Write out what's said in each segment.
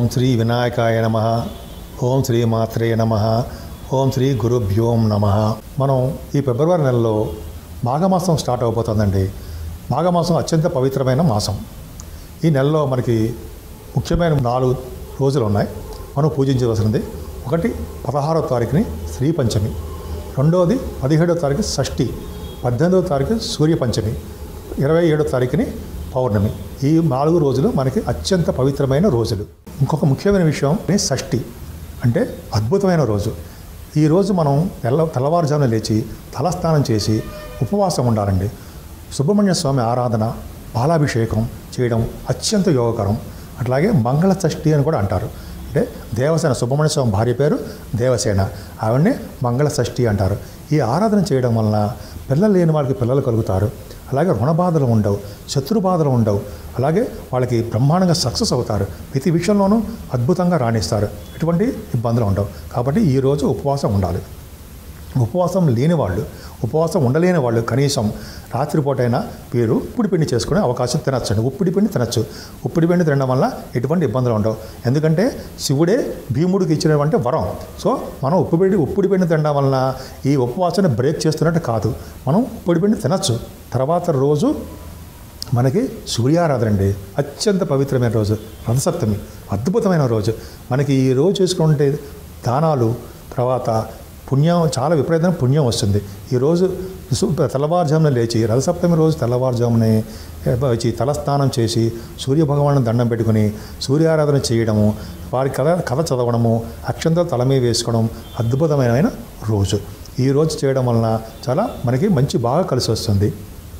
శ్రీ వినాయకాయ నమ ఓం శ్రీ మాత్రే నమ ఓం శ్రీ గురుభ్యోం నమ మనం ఈ ఫిబ్రవరి నెలలో మాఘమాసం స్టార్ట్ అవబోతుందండి మాఘమాసం అత్యంత పవిత్రమైన మాసం ఈ నెలలో మనకి ముఖ్యమైన నాలుగు రోజులు ఉన్నాయి మనం పూజించవలసినది ఒకటి పదహారవ తారీఖుని శ్రీ పంచమి రెండవది పదిహేడవ తారీఖు షష్ఠి పద్దెనిమిదవ తారీఖు సూర్య పంచమి ఇరవై ఏడో తారీఖుని పౌర్ణమి ఈ నాలుగు రోజులు మనకి అత్యంత పవిత్రమైన రోజులు ఇంకొక ముఖ్యమైన విషయం షష్ఠి అంటే అద్భుతమైన రోజు ఈ రోజు మనం తెల్ల తెల్లవారుజామున లేచి తలస్నానం చేసి ఉపవాసం ఉండాలండి సుబ్రహ్మణ్య స్వామి ఆరాధన పాలాభిషేకం చేయడం అత్యంత యోగకరం అట్లాగే మంగళ షష్ఠి అని కూడా అంటారు అంటే దేవసేన సుబ్రహ్మణ్య స్వామి భార్య పేరు దేవసేన ఆవిడని మంగళ షష్ఠి అంటారు ఈ ఆరాధన చేయడం వలన పిల్లలు లేని వాళ్ళకి పిల్లలు కలుగుతారు అలాగే రుణ బాధలు ఉండవు శత్రు బాధలు ఉండవు అలాగే వాళ్ళకి బ్రహ్మాండంగా సక్సెస్ అవుతారు ప్రతి విషయంలోనూ అద్భుతంగా రాణిస్తారు ఎటువంటి ఇబ్బందులు ఉండవు కాబట్టి ఈరోజు ఉపవాసం ఉండాలి ఉపవాసం లేని వాళ్ళు ఉపవాసం ఉండలేని వాళ్ళు కనీసం రాత్రిపూటైనా వీరు ఉప్పిడి పిండి చేసుకునే అవకాశం తినచ్చండి ఉప్పిడి పిండి తినచ్చు ఉప్పిడి పిండి తినడం వల్ల ఎటువంటి ఇబ్బందులు ఉండవు ఎందుకంటే శివుడే భీముడికి ఇచ్చినటువంటి వరం సో మనం ఉప్పు పిండి ఉప్పిడి పిండి తినడం వలన ఈ ఉపవాసాన్ని బ్రేక్ చేస్తున్నట్టు కాదు మనం ఉప్పిడి పిండి తినచ్చు తర్వాత రోజు మనకి సూర్యారాధన అండి అత్యంత పవిత్రమైన రోజు రథసప్తమి అద్భుతమైన రోజు మనకి ఈ రోజు చేసుకుంటే దానాలు తర్వాత పుణ్యం చాలా విపరీతమైన పుణ్యం వస్తుంది ఈరోజు సు- తెల్లవారుజామున లేచి రథసప్తమి రోజు తెల్లవారుజామునే వచ్చి తలస్నానం చేసి సూర్యభగవాను దండం పెట్టుకుని సూర్యారాధన చేయడము వారి కథ కథ చదవడము అక్షంతో తల మీద వేసుకోవడం అద్భుతమైన రోజు ఈ రోజు చేయడం వలన చాలా మనకి మంచి బాగా కలిసి వస్తుంది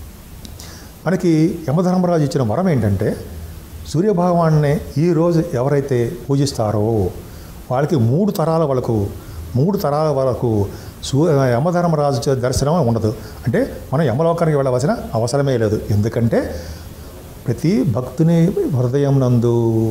మనకి యమధర్మరాజు ఇచ్చిన వరం ఏంటంటే సూర్యభగవాన్ని ఈరోజు ఎవరైతే పూజిస్తారో వాళ్ళకి మూడు తరాల వరకు మూడు తరాల వరకు సూ యమధర్మరాజు చే- దర్శనం ఉండదు అంటే మనం యమలోకానికి వెళ్ళవలసిన అవసరమే లేదు ఎందుకంటే ప్రతి భక్తుని హృదయం నందు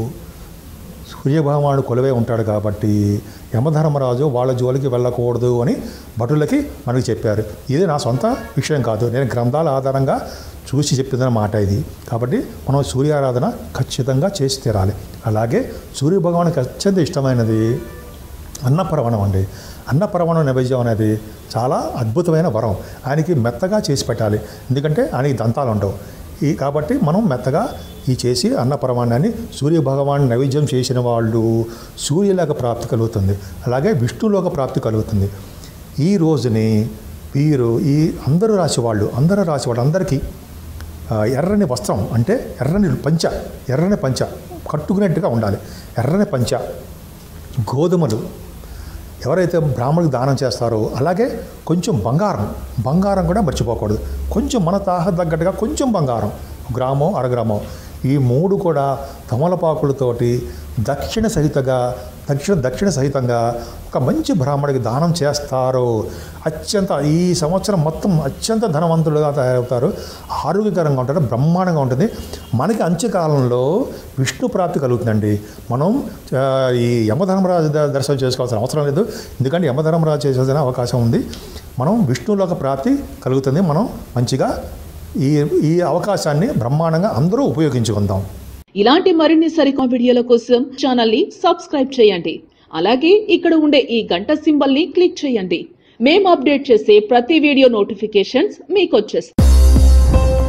సూర్యభగవానుడు కొలువై ఉంటాడు కాబట్టి యమధర్మరాజు వాళ్ళ జోలికి వెళ్ళకూడదు అని భటులకి మనకి చెప్పారు ఇది నా సొంత విషయం కాదు నేను గ్రంథాల ఆధారంగా చూసి చెప్పిన మాట ఇది కాబట్టి మనం సూర్యారాధన ఖచ్చితంగా చేసి తీరాలి అలాగే సూర్యభగవానికి అత్యంత ఇష్టమైనది అన్నపరవణం అండి అన్నపరవణం నైవేద్యం అనేది చాలా అద్భుతమైన వరం ఆయనకి మెత్తగా చేసి పెట్టాలి ఎందుకంటే ఆయనకి దంతాలు ఉండవు ఈ కాబట్టి మనం మెత్తగా ఈ చేసి అన్నపరమాణాన్ని సూర్య భగవాన్ నైవేద్యం చేసిన వాళ్ళు సూర్యలోక ప్రాప్తి కలుగుతుంది అలాగే విష్ణులోక ప్రాప్తి కలుగుతుంది ఈ రోజుని వీరు ఈ అందరూ రాసి వాళ్ళు అందరూ రాసి వాళ్ళు అందరికీ ఆ, ఎర్రని వస్త్రం అంటే ఎర్రని పంచ ఎర్రని పంచ కట్టుకునేట్టుగా ఉండాలి ఎర్రని పంచ గోధుమలు ఎవరైతే బ్రాహ్మణులకు దానం చేస్తారో అలాగే కొంచెం బంగారం బంగారం కూడా మర్చిపోకూడదు కొంచెం మన తాహ తగ్గట్టుగా కొంచెం బంగారం గ్రామం అరగ్రామం ఈ మూడు కూడా తమలపాకులతోటి దక్షిణ సహితంగా దక్షిణ దక్షిణ సహితంగా ఒక మంచి బ్రాహ్మడికి దానం చేస్తారు అత్యంత ఈ సంవత్సరం మొత్తం అత్యంత ధనవంతులుగా తయారవుతారు ఆరోగ్యకరంగా ఉంటారు బ్రహ్మాండంగా ఉంటుంది మనకి అంత్యకాలంలో విష్ణు ప్రాప్తి కలుగుతుందండి మనం ఆ, ఈ యమధర్మరాజు ద- దర్శనం చేసుకోవాల్సిన అవసరం లేదు ఎందుకంటే యమధర్మరాజు చేసేసిన అవకాశం ఉంది మనం విష్ణులోక ప్రాప్తి కలుగుతుంది మనం మంచిగా ఈ ఈ అవకాశాన్ని బ్రహ్మాండంగా అందరూ ఉపయోగించుకుందాం ఇలాంటి మరిన్ని సరికొత్త వీడియోల కోసం ఛానల్ ని సబ్స్క్రైబ్ చేయండి అలాగే ఇక్కడ ఉండే ఈ గంట సింబల్ ని క్లిక్ చేయండి మేము అప్డేట్ చేసే ప్రతి వీడియో నోటిఫికేషన్స్ మీకు వచ్చేస్తాయి